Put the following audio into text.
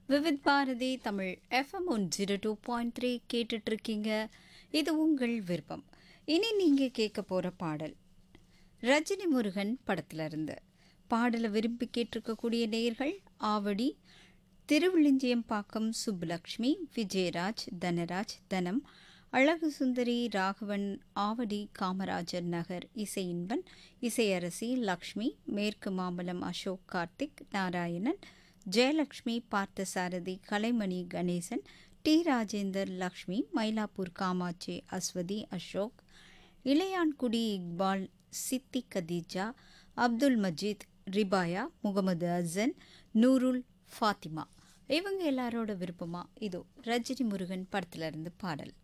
Vividh Bharati Tamil FM one zero two point three கேட்டுட்ருக்கீங்க இது உங்கள் விருப்பம் இனி நீங்கள் கேட்க போகிற பாடல் ரஜினி முருகன் படத்துல இருந்து பாடலை விரும்பி கேட்டிருக்கக்கூடிய நேயர்கள் ஆவடி திருவிழிஞ்சியம்பாக்கம் சுப்புலக்ஷ்மி விஜயராஜ் தனராஜ் தனம் அழகு சுந்தரி ராகவன் ஆவடி காமராஜர் நகர் இசையின்பன் இசையரசி லக்ஷ்மி மேற்கு மாம்பலம் அசோக் கார்த்திக் நாராயணன் ஜெயலக்ஷ்மி பார்த்தசாரதி கலைமணி கணேசன் டி ராஜேந்தர் லக்ஷ்மி மயிலாப்பூர் காமாட்சி அஸ்வதி அசோக் இளையான்குடி இக்பால் சித்தி கதீஜா அப்துல் மஜீத் ரிபாயா முகமது அசன் நூருல் ஃபாத்திமா இவங்க எல்லாரோட விருப்பமா இதோ ரஜினி முருகன் படத்துல இருந்து பாடல்